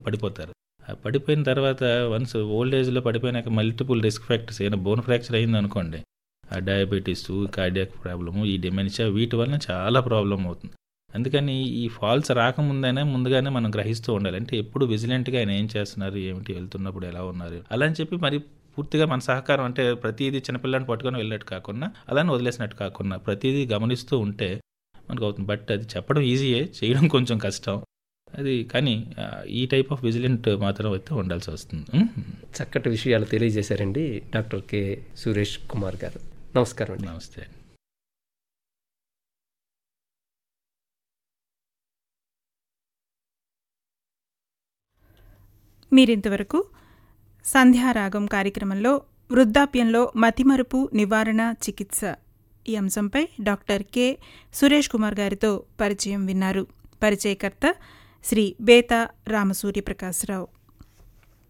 పడిపోతారు ఆ పడిపోయిన తర్వాత వన్స్ ఓల్డ్ ఏజ్లో పడిపోయినాక మల్టిపుల్ రిస్క్ ఫ్యాక్టర్స్ ఏదైనా బోన్ ఫ్రాక్చర్ అయింది అనుకోండి ఆ డయాబెటీస్ కార్డియాక్ ప్రాబ్లము ఈ డిమెన్షియా వీటి వలన చాలా ప్రాబ్లం అవుతుంది అందుకని ఈ ఫాల్స్ రాకముందైనా ముందుగానే మనం గ్రహిస్తూ ఉండాలి అంటే ఎప్పుడు విజిలెంట్గా ఆయన ఏం చేస్తున్నారు ఏమిటి వెళ్తున్నప్పుడు ఎలా ఉన్నారు అలా అని చెప్పి మరి పూర్తిగా మన సహకారం అంటే ప్రతిదీ చిన్నపిల్లని పట్టుకొని వెళ్ళినట్టు కాకుండా అలానే వదిలేసినట్టు కాకుండా ప్రతిదీ గమనిస్తూ ఉంటే మనకు అవుతుంది బట్ అది చెప్పడం ఈజీయే చేయడం కొంచెం కష్టం అది కానీ ఆ, ఈ టైప్ ఆఫ్ విజిలెంట్ మాత్రం అయితే ఉండాల్సి వస్తుంది ఉమ్. చక్కటి విషయాలు తెలియజేశారండి డాక్టర్ కె సురేష్ కుమార్ గారు నమస్కారం అండి నమస్తే మీరింతవరకు సంధ్యారాగం కార్యక్రమంలో వృద్ధాప్యంలో మతిమరుపు నివారణ చికిత్స ఈ అంశంపై డాక్టర్ కె సురేష్ కుమార్ గారితో పరిచయం విన్నారు పరిచయకర్త శ్రీ బేతా రామసూర్యప్రకాశ్రావు